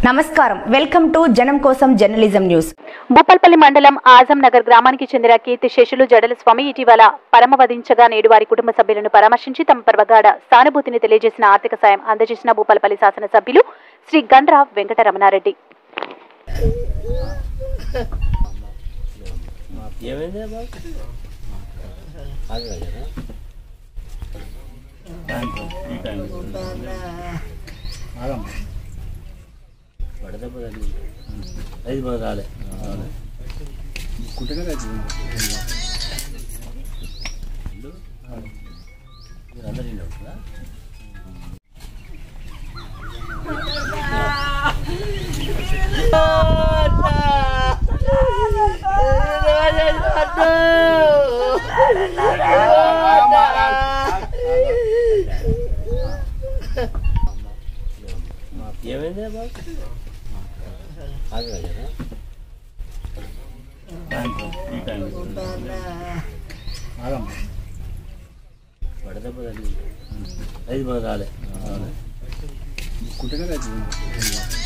నమస్కారం welcome to జనం కోసం జర్నలిజం న్యూస్ భూపాల్పల్లి మండలం ఆజం నగర్ గ్రామానికి చెందిన కీర్తి శేషులు జడల స్వామి ఇటీవల పరమవధించగా నేడు వారి కుటుంబ సభ్యులను పరామర్శించి తమ ప్రగాఢ సానుభూతిని తెలియజేసిన ఆర్థిక సాయం అందజేసిన భూపాల్పల్లి శాసనసభ్యులు శ్రీ గండ్రా వెంకటరమణారెడ్డి ఏమైంది బాబు ఆగరా కదా వడదెబ్బ తగిలింది ఐదు బాగా రాలే మీరు అందరూ ఇంట్లో ఉంటుందా ఏమైంది బాబు ఆగరా కదా వడదెబ్బ తగిలింది ఐదు బాగా రాలే కుట్టగా